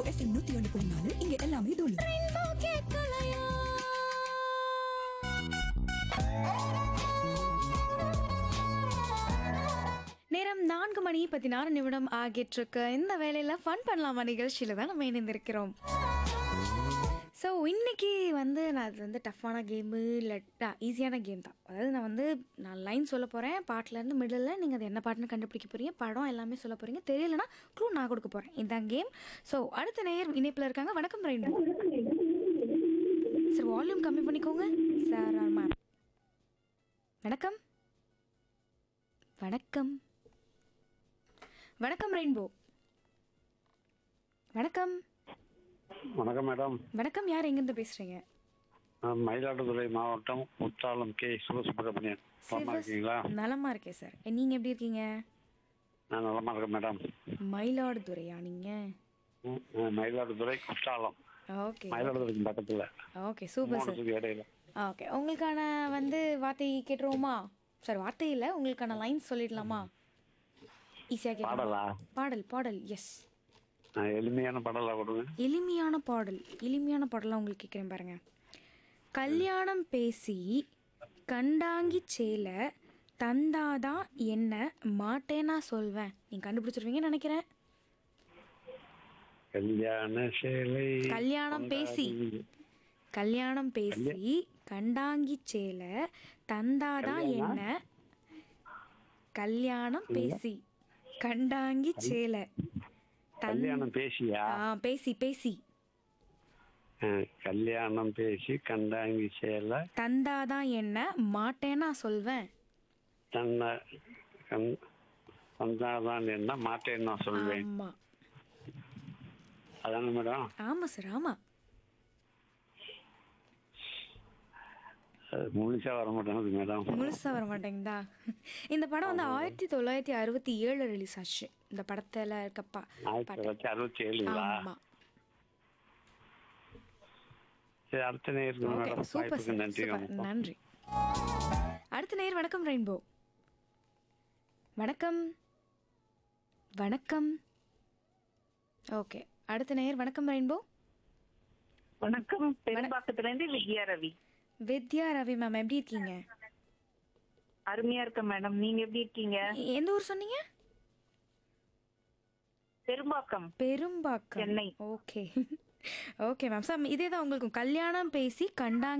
FM நூத்தி ஒன்று புள்ளி நாலு இங்க எல்லாமே தூளு நேரம் நான்கு மணி பதினாறு நிமிடம் ஆகிட்டு இருக்கு இந்த வேலையில ஃபன் பண்ணலாமா நிகழ்ச்சியில தான் நம்ம இணைந்திருக்கிறோம் ஸோ இன்னைக்கு வந்து நான் அது வந்து டஃப்பான கேமு இல்லை ஈஸியான கேம் தான் அதாவது நான் வந்து நான் லைன் சொல்ல போகிறேன் பாட்டிலேருந்து மிடில் நீங்கள் அது என்ன பாட்டுன்னு கண்டுபிடிக்க போகிறீங்க படம் எல்லாமே சொல்ல போகிறீங்க தெரியலனா க்ளூ நான் கொடுக்க போகிறேன் இதுதான் கேம் ஸோ அடுத்த நேயர் இணைப்பில் இருக்காங்க வணக்கம் ரெயின்போ சார் வால்யூம் கம்மி பண்ணிக்கோங்க சார் மேம் வணக்கம் வணக்கம் வணக்கம் ரெயின்போ வணக்கம் வணக்கம் மேடம் வணக்கம் யார் எங்கேருந்து பேசுகிறீங்க நான் மயிலாடுதுறை மாவட்டம் குற்றாலம் கே சிவசுப்பிரமணியன் நலமா இருக்கீங்களா நலமா இருக்கேன் சார் நீங்கள் எப்படி இருக்கீங்க நான் நலமா இருக்கேன் மேடம் மயிலாடுதுறையா நீங்கள் ம், நான் மயிலாடுதுறை குற்றாலம் ஓகே மயிலாடுதுறைக்கு பக்கத்துல ஓகே சூப்பர் சார் மூணுத்துக்கு இடையில ஓகே உங்களுக்கான வந்து வார்த்தை கேட்டுருவோமா சார் வார்த்தை இல்லை உங்களுக்கான லைன்ஸ் சொல்லிடலாமா ஈஸியாக கேட்கலாம் பாடலா பாடல் பாடல் எஸ் நான் எளிமையான பாடலா கொடுங்க எளிமையான பாடல் எளிமையான பாடலாம் உங்களுக்கு கேட்குறேன் பாருங்க கல்யாணம் பேசி கண்டாங்கி சேல தந்தாதான் என்ன மாட்டேனா சொல்வேன் நீங்க கண்டுபிடிச்சிருவீங்கன்னு நினைக்கிறேன் கல்யாண சேலை கல்யாணம் பேசி கல்யாணம் பேசி கண்டாங்கி சேல தந்தாதான் என்ன கல்யாணம் பேசி கண்டாங்கி சேல தன் கல்யாணம் பேசியா ஆ, பேசி பேசி ஆ, கல்யாணம் பேசி கண்டாங்கி சேலை தந்தாதான் என்ன மாட்டேனா சொல்வேன் தன்னை கண் வந்தாதான் என்ன மாட்டேன்னு நான் சொல்வேன் ஆமா அதானே மேடம் ஆமா சார் ஆமா அது முழுசா வர மாட்டேங்குது மேடம் முழுசா வர மாட்டேங்குதா இந்த படம் வந்து ஆயிரத்தி தொள்ளாயிரத்தி அறுபத்தி ஏழு ரிலீஸ் ஆச்சு இந்த படத்துல இருக்கப்பா ஆயிரத்தி தொள்ளாயிரத்தி அறுபத்தி ஏழுங்களா ஆமா சரி அடுத்த நேருக்கு ஓகே மேடம் சூப்பர் வாய்ப்புக்கு சார் நன்றி சூப்பர் வணக்கம். நன்றி அடுத்த நேர் வணக்கம் ரெயின்போ வணக்கம் வணக்கம் ஓகே அடுத்த நேர் வணக்கம் ரெயின்போ வணக்கம் பெரும்பாக்கத்துல இருந்து வித்யா ரவி வித்யா ரவி மேம் எப்படி இருக்கீங்க அருமையா இருக்க மேடம் நீங்க எப்படி இருக்கீங்க எந்த ஊர் சொன்னீங்க Perumbakkam Perumbakkam Chennai. Okay okay ma'am sir இதே தான் உங்களுக்கு கல்யாணம் பேசி கண்டாங்க